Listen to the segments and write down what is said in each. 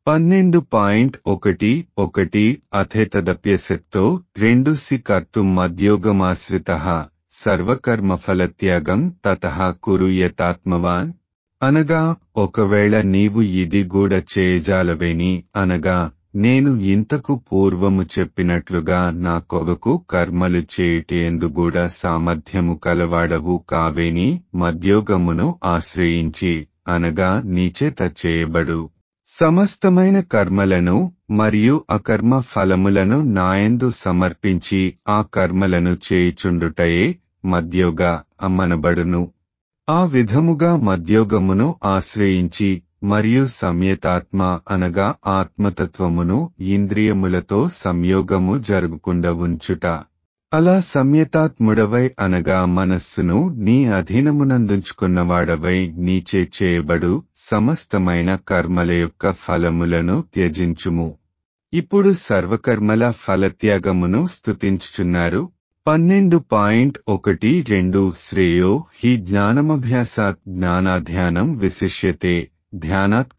పన్నెండు పాయింట్ ఒకటి ఒకటి అథేతదప్యసక్తో రెండు సి కర్తుం మద్యోగమాశ్రిత సర్వకర్మఫలత్యాగం తత కురు యతాత్మవాన్ అనగా ఒకవేళ నీవు ఇది కూడా చేయజాలవేని అనగా నేను ఇంతకు పూర్వము చెప్పినట్లుగా నా కొరకు కర్మలు చేయుటేందు కూడా సామర్థ్యము కలవాడవు కావేని మద్యోగమును ఆశ్రయించి అనగా నీచేత చేయబడు సమస్తమైన కర్మలను మరియు అకర్మ ఫలములను నాయందు సమర్పించి ఆ కర్మలను చేయుచుండుటయే మద్యోగ అమ్మనబడును ఆ విధముగా మద్యోగమును ఆశ్రయించి మరియు సంయతాత్మ అనగా ఆత్మతత్వమును ఇంద్రియములతో సంయోగము జరుగుకుండా ఉంచుట అలా సంయతాత్ముడవై అనగా మనస్సును నీ అధీనమునందుంచుకున్నవాడవై నీచే చేయబడు సమస్తమైన కర్మల యొక్క ఫలములను త్యజించుము ఇప్పుడు సర్వకర్మల ఫలత్యాగమును స్తుతించుచున్నారు పన్నెండు పాయింట్ ఒకటి రెండు శ్రేయో హి జ్ఞానమభ్యాసాత్ జ్ఞానాధ్యానం విశిష్యతే ధ్యానాత్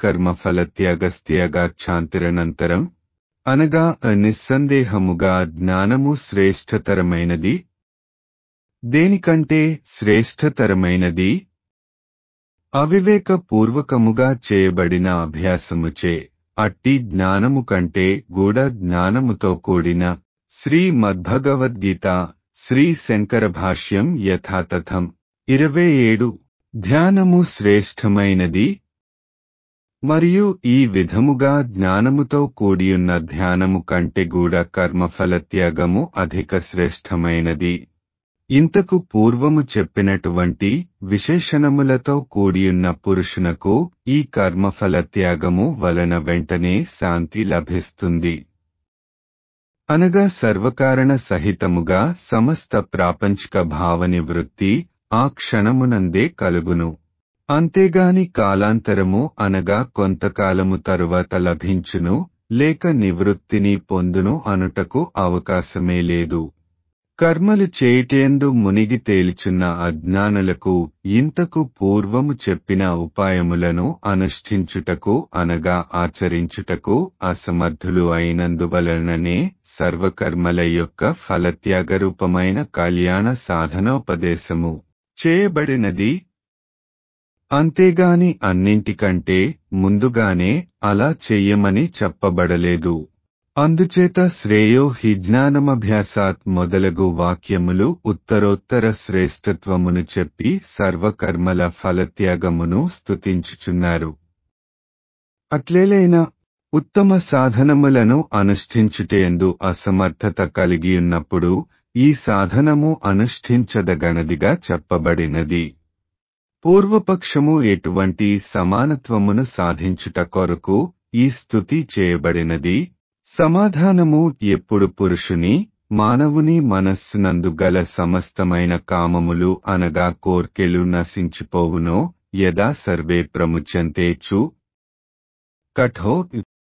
కర్మఫలత్యాగస్త్యాగాఛాంతిరనంతరం అనగా నిస్సందేహముగా జ్ఞానము శ్రేష్ఠతరమైనది దేనికంటే శ్రేష్ఠతరమైనది అవివేక పూర్వకముగా చేయబడిన అభ్యాసముచే అట్టి జ్ఞానము కంటే గూఢ జ్ఞానముతో కూడిన శ్రీ మద్భగవద్గీత శ్రీ శంకర భాష్యం యథాతథం ఇరవై ఏడు ధ్యానము శ్రేష్టమైనది మరియు ఈ విధముగా జ్ఞానముతో కూడియున్న ధ్యానము కంటే కూడా కర్మఫలత్యాగము అధిక శ్రేష్టమైనది ఇంతకు పూర్వము చెప్పినటువంటి విశేషణములతో కూడియున్న పురుషునకు ఈ కర్మఫలత్యాగము వలన వెంటనే శాంతి లభిస్తుంది అనగా సర్వకారణ సహితముగా సమస్త ప్రాపంచిక భావని వృత్తి ఆ క్షణమునందే కలుగును అంతేగాని కాలాంతరము అనగా కొంతకాలము తరువాత లభించును లేక నివృత్తిని పొందును అనుటకు అవకాశమే లేదు కర్మలు చేయుటేందు మునిగి తేలిచున్న అజ్ఞానులకు ఇంతకు పూర్వము చెప్పిన ఉపాయములను అనుష్ఠించుటకు అనగా ఆచరించుటకు అసమర్థులు అయినందువలననే సర్వకర్మల యొక్క ఫలత్యాగరూపమైన కళ్యాణ సాధనోపదేశము చేయబడినది అంతేగాని అన్నింటికంటే ముందుగానే అలా చెయ్యమని చెప్పబడలేదు అందుచేత శ్రేయో హి జ్ఞానమభ్యాసాత్ మొదలగు వాక్యములు ఉత్తరోత్తర శ్రేష్టత్వమును చెప్పి సర్వకర్మల ఫలత్యాగమును స్తుతించుచున్నారు అట్లేలైనా ఉత్తమ సాధనములను అనుష్ఠించుటేందు అసమర్థత కలిగియున్నప్పుడు ఈ సాధనము అనుష్ఠించదగనదిగా చెప్పబడినది పూర్వపక్షము ఎటువంటి సమానత్వమును సాధించుట కొరకు ఈ స్థుతి చేయబడినది సమాధానము ఎప్పుడు పురుషుని మానవుని మనస్సునందు గల సమస్తమైన కామములు అనగా కోర్కెలు నశించిపోవునో యదా సర్వే ప్రముచ్యంతేచు కఠో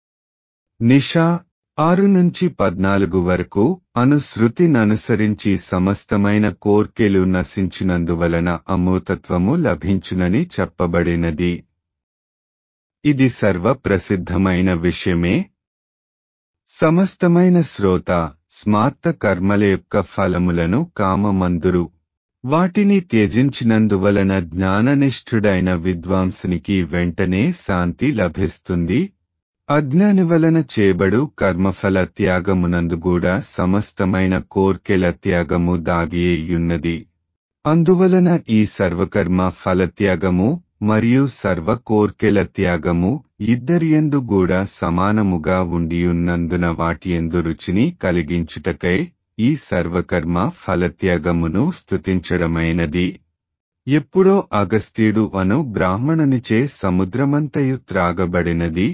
నిషా ఆరు నుంచి పద్నాలుగు వరకు అనుసృతిననుసరించి సమస్తమైన కోర్కెలు నశించినందువలన అమూతత్వము లభించునని చెప్పబడినది ఇది సర్వ ప్రసిద్ధమైన విషయమే సమస్తమైన శ్రోత స్మార్త కర్మల యొక్క ఫలములను కామమందురు వాటిని త్యజించినందువలన జ్ఞాననిష్ఠుడైన విద్వాంసునికి వెంటనే శాంతి లభిస్తుంది అజ్ఞాని వలన చేబడు కర్మఫల త్యాగమునందు కూడా సమస్తమైన కోర్కెల త్యాగము దాగియున్నది అందువలన ఈ సర్వకర్మ ఫలత్యాగము మరియు సర్వ కోర్కెల త్యాగము ఇద్దరియందు కూడా సమానముగా ఉండియున్నందున వాటియందు రుచిని కలిగించుటకై ఈ సర్వకర్మ ఫలత్యాగమును స్తుతించడమైనది ఎప్పుడో అగస్త్యుడు అను బ్రాహ్మణునిచే సముద్రమంతయు త్రాగబడినది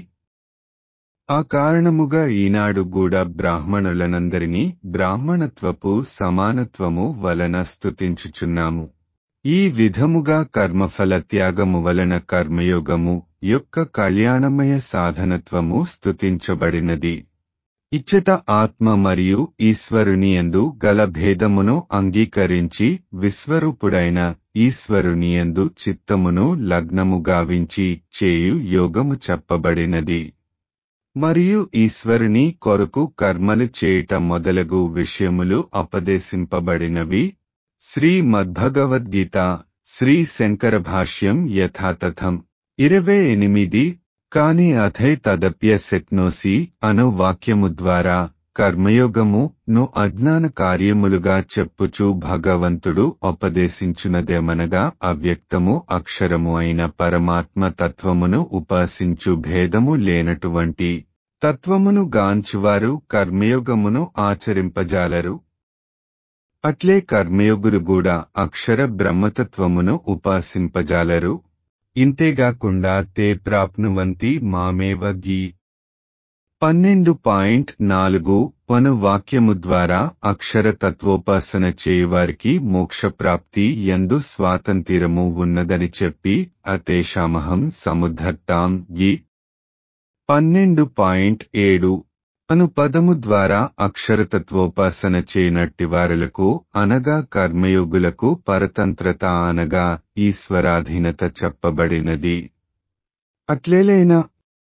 ఆ కారణముగా ఈనాడు కూడా బ్రాహ్మణులనందరినీ బ్రాహ్మణత్వపు సమానత్వము వలన స్తుతించుచున్నాము ఈ విధముగా కర్మఫల త్యాగము వలన కర్మయోగము యొక్క కళ్యాణమయ సాధనత్వము స్తుతించబడినది ఇచ్చట ఆత్మ మరియు ఈశ్వరుని యందు గల భేదమును అంగీకరించి విశ్వరూపుడైన ఈశ్వరుని యందు చిత్తమును లగ్నము గావించి చేయు యోగము చెప్పబడినది మరియు ఈశ్వరుని కొరకు కర్మలు చేయుట మొదలగు విషయములు అపదేశింపబడినవి శ్రీ మద్భగవద్గీత శ్రీ శంకర భాష్యం యథాతథం ఇరవై ఎనిమిది కాని అథై తదప్య శక్నోసి అను వాక్యము ద్వారా కర్మయోగము ను అజ్ఞాన కార్యములుగా చెప్పుచు భగవంతుడు ఉపదేశించునదేమనగా అవ్యక్తము అక్షరము అయిన పరమాత్మ తత్వమును ఉపాసించు భేదము లేనటువంటి తత్వమును గాంచువారు కర్మయోగమును ఆచరింపజాలరు అట్లే కర్మయోగులు కూడా అక్షర బ్రహ్మతత్వమును ఉపాసింపజాలరు ఇంతేగాకుండా తే ప్రాప్నువంతి మామేవ గీ పన్నెండు పాయింట్ నాలుగు పను వాక్యము ద్వారా అక్షర తత్వోపాసన చేయువారికి మోక్షప్రాప్తి ఎందు స్వాతంత్ర్యము ఉన్నదని చెప్పి అతేషామహం సముద్ధర్తాం గి పన్నెండు పాయింట్ ఏడు అను పదము ద్వారా అక్షరతత్వోపాసన చేయనట్టి వారులకు అనగా కర్మయోగులకు పరతంత్రత అనగా ఈశ్వరాధీనత చెప్పబడినది అట్లేలైనా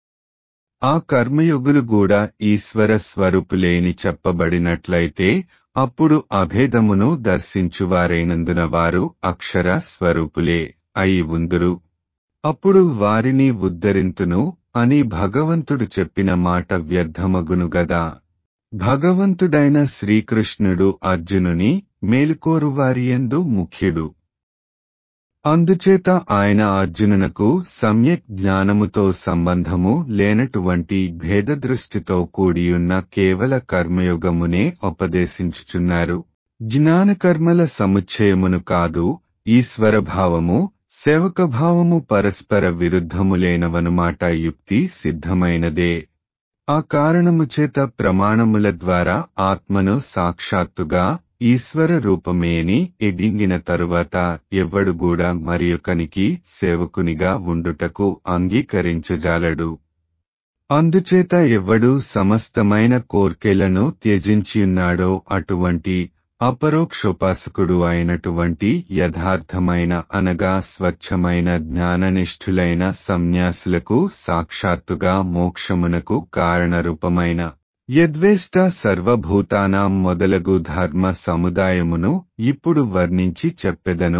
ఆ కర్మయోగులు కూడా ఈశ్వర స్వరూపులేని చెప్పబడినట్లయితే అప్పుడు అభేదమును దర్శించువారైనందున వారు అక్షర స్వరూపులే అయి ఉందురు అప్పుడు వారిని ఉద్ధరింతును అని భగవంతుడు చెప్పిన మాట వ్యర్థమగును గదా భగవంతుడైన శ్రీకృష్ణుడు అర్జునుని మేలుకోరువారియందు ముఖ్యుడు అందుచేత ఆయన అర్జునునకు సమ్యక్ జ్ఞానముతో సంబంధము లేనటువంటి భేదదృష్టితో కూడియున్న కేవల కర్మయోగమునే ఉపదేశించుచున్నారు జ్ఞానకర్మల సముచ్చయమును కాదు ఈశ్వరభావము సేవకభావము పరస్పర విరుద్ధములేనవనుమాట యుక్తి సిద్ధమైనదే ఆ కారణము చేత ప్రమాణముల ద్వారా ఆత్మను సాక్షాత్తుగా ఈశ్వర రూపమేని ఎడింగిన తరువాత ఎవ్వడు కూడా మరియొకనికి సేవకునిగా ఉండుటకు అంగీకరించజాలడు అందుచేత ఎవ్వడు సమస్తమైన కోర్కెలను త్యజించియున్నాడో అటువంటి అపరోక్షోపాసకుడు అయినటువంటి యథార్థమైన అనగా స్వచ్ఛమైన జ్ఞాననిష్ఠులైన సన్యాసులకు సాక్షాత్తుగా మోక్షమునకు కారణరూపమైన యద్వేష్ట సర్వభూతానాం మొదలగు ధర్మ సముదాయమును ఇప్పుడు వర్ణించి చెప్పెదను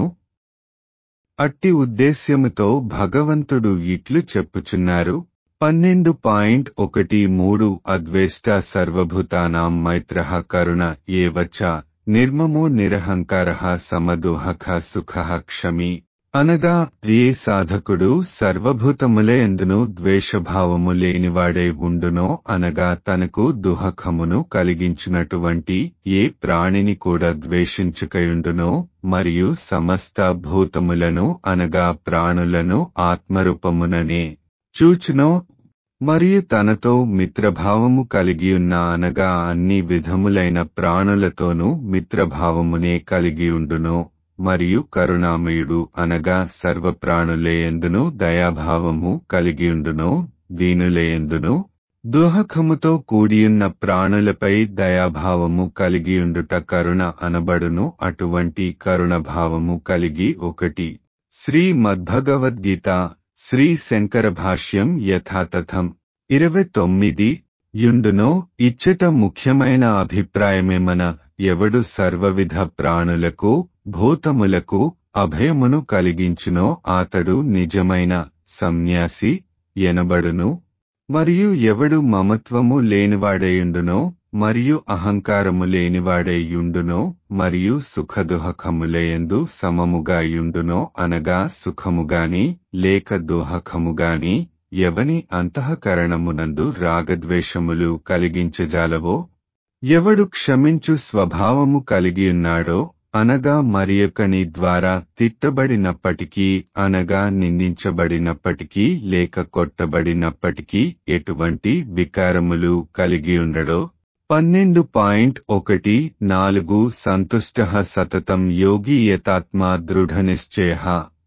అట్టి ఉద్దేశ్యముతో భగవంతుడు ఇట్లు చెప్పుచున్నారు పన్నెండు పాయింట్ ఒకటి మూడు అద్వేష్ట సర్వభూతానాం మైత్ర కరుణ ఏవచ నిర్మమో నిరహంకార సమదుహక సుఖ క్షమి అనగా ఏ సాధకుడు సర్వభూతములయందును ద్వేషభావము లేనివాడై ఉండునో అనగా తనకు దుహకమును కలిగించినటువంటి ఏ ప్రాణిని కూడా ద్వేషించుకయుండునో మరియు సమస్త భూతములను అనగా ప్రాణులను ఆత్మరూపముననే చూచునో మరియు తనతో మిత్రభావము కలిగియున్న అనగా అన్ని విధములైన ప్రాణులతోనూ మిత్రభావమునే కలిగియుండునో మరియు కరుణామయుడు అనగా సర్వప్రాణులేయందును దయాభావము కలిగియుండునో దీనులేయందును దుహకముతో కూడియున్న ప్రాణులపై దయాభావము కలిగియుండుట కరుణ అనబడును అటువంటి కరుణభావము కలిగి ఒకటి శ్రీ మద్భగవద్గీత శ్రీ శంకర భాష్యం యథాతథం ఇరవై తొమ్మిది యుండునో ఇచ్చట ముఖ్యమైన అభిప్రాయమేమన ఎవడు సర్వవిధ ప్రాణులకు భూతములకు అభయమును కలిగించునో అతడు నిజమైన సన్యాసి ఎనబడును మరియు ఎవడు మమత్వము లేనివాడేయుండునో మరియు అహంకారము లేనివాడేయుండునో మరియు సుఖదుహకములయందు సమముగా యుండునో అనగా సుఖముగాని లేక దుహకముగాని ఎవని అంతఃకరణమునందు రాగద్వేషములు కలిగించజాలవో ఎవడు క్షమించు స్వభావము కలిగియున్నాడో అనగా మరియొకని ద్వారా తిట్టబడినప్పటికీ అనగా నిందించబడినప్పటికీ లేక కొట్టబడినప్పటికీ ఎటువంటి వికారములు కలిగియుండడో పన్నెండు పాయింట్ ఒకటి నాలుగు సంతుష్ట సతతం యోగి యతాత్మా దృఢ నిశ్చయ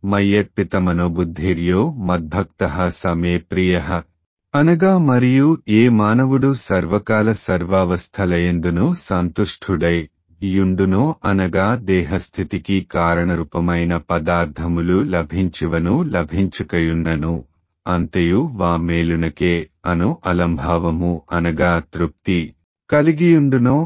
మయ్యర్పితమనోబుద్ధిర్యో మద్భక్త సమే ప్రియ అనగా మరియు ఏ మానవుడు సర్వకాల సర్వావస్థలయందును సంతుష్టుడై యుండునో అనగా దేహస్థితికి కారణరూపమైన పదార్థములు లభించువను లభించుకయున్నను అంతయు వా మేలునకే అను అలంభావము అనగా తృప్తి కలిగియుండునో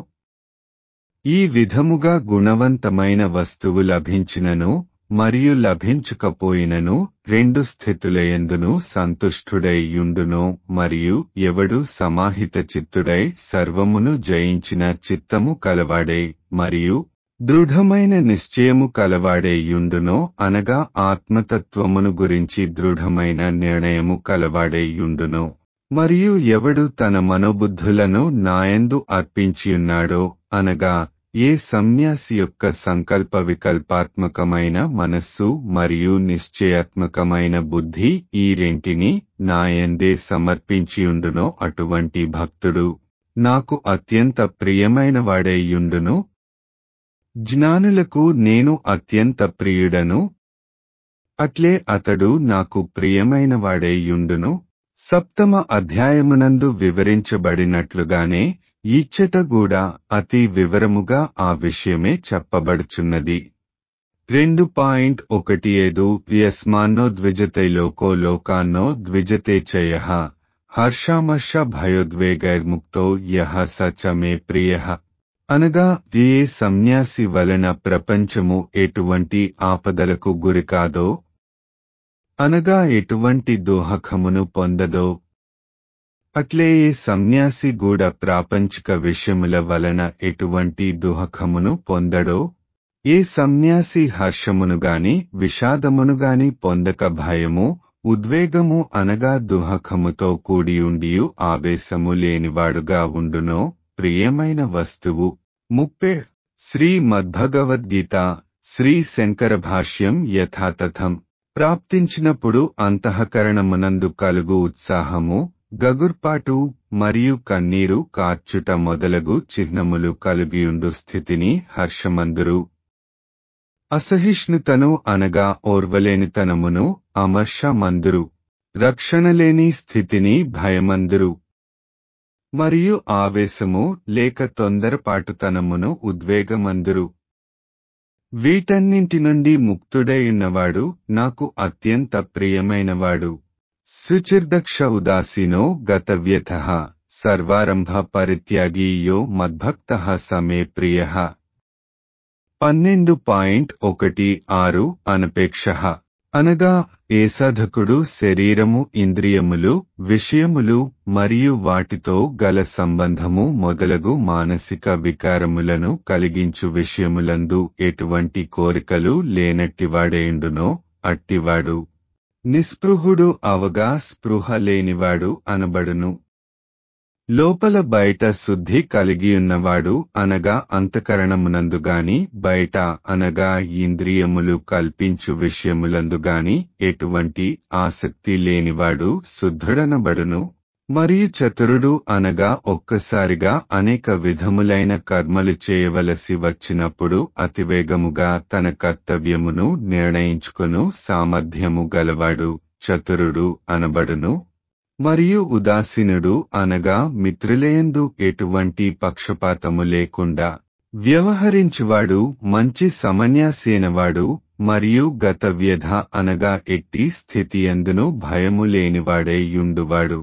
ఈ విధముగా గుణవంతమైన వస్తువు లభించినను మరియు లభించకపోయినను రెండు స్థితులయందును సంతుష్టుడై యుండునో మరియు ఎవడు సమాహిత చిత్తుడై సర్వమును జయించిన చిత్తము కలవాడై మరియు దృఢమైన నిశ్చయము కలవాడే యుండునో అనగా ఆత్మతత్వమును గురించి దృఢమైన నిర్ణయము కలవాడే యుండునో మరియు ఎవడు తన మనోబుద్ధులను నాయందు అర్పించియున్నాడో అనగా ఏ సన్యాసి యొక్క సంకల్ప వికల్పాత్మకమైన మనస్సు మరియు నిశ్చయాత్మకమైన బుద్ధి ఈ రెంటిని నాయందే సమర్పించియుండునో అటువంటి భక్తుడు నాకు అత్యంత ప్రియమైన వాడేయుండును జ్ఞానులకు నేను అత్యంత ప్రియుడను అట్లే అతడు నాకు ప్రియమైన వాడేయుండును సప్తమ అధ్యాయమునందు వివరించబడినట్లుగానే ఇచ్చట కూడా అతి వివరముగా ఆ విషయమే చెప్పబడుచున్నది రెండు పాయింట్ ఒకటి ఐదు యస్మాన్నో ద్విజతే లోకో లోకాన్నో ద్విజతే చయ హర్షామర్ష భయోద్వేగైర్ముక్తో యహ సచ మే ప్రియ అనగా ఏ సన్యాసి వలన ప్రపంచము ఎటువంటి ఆపదలకు గురికాదో అనగా ఎటువంటి దోహకమును పొందదో అట్లే ఏ సన్యాసి గూడ ప్రాపంచిక విషయముల వలన ఎటువంటి దుహకమును పొందడో ఏ సన్యాసి హర్షమును గాని విషాదమును గాని పొందక భయము ఉద్వేగము అనగా దుహకముతో కూడియుండియు ఆవేశము లేనివాడుగా ఉండునో ప్రియమైన వస్తువు ముప్పే శ్రీ మద్భగవద్గీత శ్రీ శంకర భాష్యం యథాతథం ప్రాప్తించినప్పుడు అంతఃకరణమునందు కలుగు ఉత్సాహము గగుర్పాటు మరియు కన్నీరు కార్చుట మొదలగు చిహ్నములు కలిగియుండు స్థితిని హర్షమందురు అసహిష్ణుతను అనగా ఓర్వలేనితనమును అమర్షమందురు రక్షణలేని స్థితిని భయమందురు మరియు ఆవేశము లేక తొందరపాటుతనమును ఉద్వేగమందురు వీటన్నింటి నుండి ముక్తుడై ఉన్నవాడు నాకు అత్యంత ప్రియమైనవాడు శుచిర్దక్ష ఉదాసీనో గతవ్యథ సర్వారంభ పరిత్యాగీ యో మద్భక్త సమే ప్రియ పన్నెండు పాయింట్ ఒకటి ఆరు అనపేక్ష అనగా ఏ సాధకుడు శరీరము ఇంద్రియములు విషయములు మరియు వాటితో గల సంబంధము మొదలగు మానసిక వికారములను కలిగించు విషయములందు ఎటువంటి కోరికలు లేనట్టివాడేయుండునో అట్టివాడు నిస్పృహుడు అవగా స్పృహ లేనివాడు అనబడును లోపల బయట శుద్ధి కలిగియున్నవాడు అనగా అంతకరణమునందుగాని బయట అనగా ఇంద్రియములు కల్పించు విషయములందుగాని ఎటువంటి ఆసక్తి లేనివాడు శుద్ధుడనబడును మరియు చతురుడు అనగా ఒక్కసారిగా అనేక విధములైన కర్మలు చేయవలసి వచ్చినప్పుడు అతివేగముగా తన కర్తవ్యమును నిర్ణయించుకును సామర్థ్యము గలవాడు చతురుడు అనబడును మరియు ఉదాసీనుడు అనగా మిత్రులేయందు ఎటువంటి పక్షపాతము లేకుండా వ్యవహరించువాడు మంచి సమన్యాసేనవాడు మరియు గత వ్యధ అనగా ఎట్టి స్థితియందును భయము లేనివాడై యుండువాడు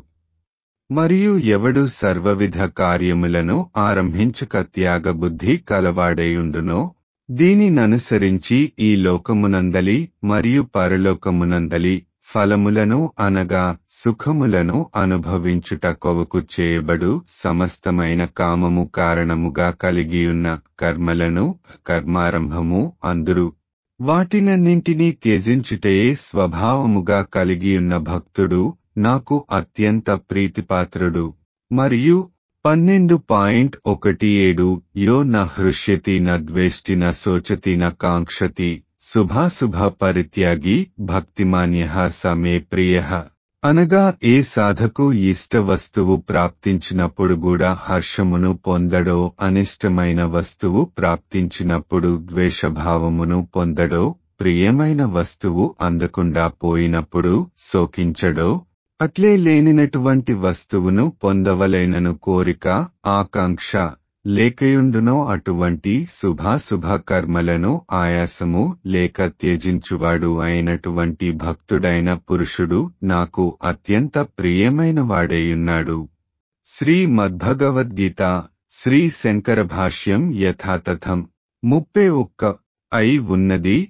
మరియు ఎవడు సర్వవిధ కార్యములను ఆరంభించక త్యాగబుద్ధి కలవాడైయుండునో దీనిననుసరించి ఈ లోకమునందలి మరియు పరలోకమునందలి ఫలములను అనగా సుఖములను అనుభవించుట కొవకు చేయబడు సమస్తమైన కామము కారణముగా కలిగియున్న కర్మలను కర్మారంభము అందురు వాటినన్నింటినీ త్యజించుటయే స్వభావముగా కలిగియున్న భక్తుడు నాకు అత్యంత ప్రీతిపాత్రుడు మరియు పన్నెండు పాయింట్ ఒకటి ఏడు యో న హృష్యతి న ద్వేష్టి న శోచతి న కాంక్షతి శుభాశుభ పరిత్యాగి భక్తిమాన్య సమే ప్రియ అనగా ఏ సాధకు ఇష్ట వస్తువు ప్రాప్తించినప్పుడు కూడా హర్షమును పొందడో అనిష్టమైన వస్తువు ప్రాప్తించినప్పుడు ద్వేషభావమును పొందడో ప్రియమైన వస్తువు అందకుండా పోయినప్పుడు శోకించడో అట్లే లేనినటువంటి వస్తువును పొందవలైనను కోరిక ఆకాంక్ష లేకయుండునో అటువంటి శుభాశుభ కర్మలను ఆయాసము లేక త్యజించువాడు అయినటువంటి భక్తుడైన పురుషుడు నాకు అత్యంత ప్రియమైన వాడేయున్నాడు శ్రీ మద్భగవద్గీత శ్రీ శంకర భాష్యం యథాతథం ముప్పై ఒక్క అయి ఉన్నది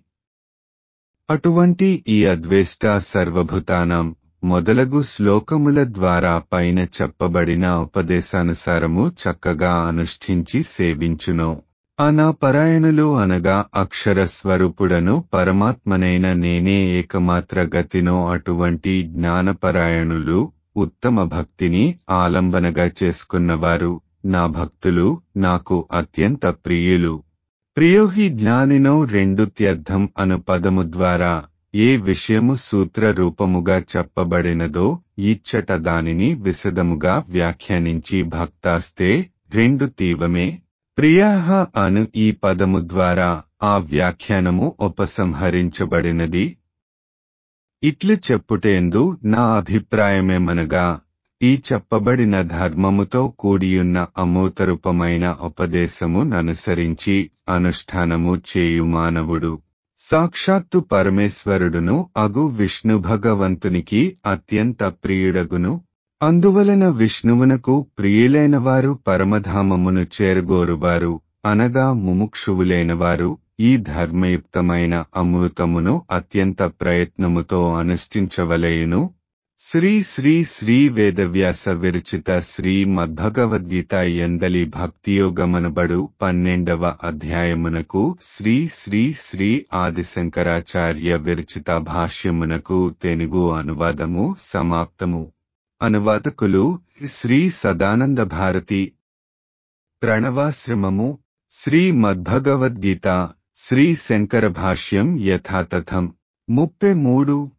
అటువంటి ఈ అద్వేష్ట సర్వభూతానం మొదలగు శ్లోకముల ద్వారా పైన చెప్పబడిన ఉపదేశానుసారము చక్కగా అనుష్ఠించి సేవించును అనాపరాయణులు అనగా అక్షర స్వరూపుడను పరమాత్మనైన నేనే ఏకమాత్ర గతినో అటువంటి జ్ఞానపరాయణులు ఉత్తమ భక్తిని ఆలంబనగా చేసుకున్నవారు నా భక్తులు నాకు అత్యంత ప్రియులు ప్రియోహి జ్ఞానినో రెండు త్యర్థం అను పదము ద్వారా ఏ విషయము సూత్ర రూపముగా చెప్పబడినదో ఇచ్చట దానిని విశదముగా వ్యాఖ్యానించి భక్తాస్తే రెండు తీవమే ప్రియాహ అను ఈ పదము ద్వారా ఆ వ్యాఖ్యానము ఉపసంహరించబడినది ఇట్లు చెప్పుటేందు నా అభిప్రాయమేమనగా ఈ చెప్పబడిన ధర్మముతో కూడియున్న అమూతరూపమైన ఉపదేశము ననుసరించి అనుష్ఠానము చేయు మానవుడు సాక్షాత్తు పరమేశ్వరుడును అగు విష్ణు భగవంతునికి అత్యంత ప్రియుడగును అందువలన విష్ణువునకు ప్రియులైన వారు పరమధామమును చేరుగోరువారు అనగా ముముక్షువులైనవారు ఈ ధర్మయుక్తమైన అమృతమును అత్యంత ప్రయత్నముతో అనుష్ఠించవలయును శ్రీ శ్రీ శ్రీ వేదవ్యాస విరచిత శ్రీ మద్భగవద్గీత ఎందలి భక్తియోగమనబడు పన్నెండవ అధ్యాయమునకు శ్రీ శ్రీ శ్రీ ఆదిశంకరాచార్య విరచిత భాష్యమునకు తెలుగు అనువాదము సమాప్తము అనువాదకులు శ్రీ సదానంద భారతి ప్రణవాశ్రమము శ్రీ మద్భగవద్గీత శ్రీ శంకర భాష్యం యథాతథం ముప్పై మూడు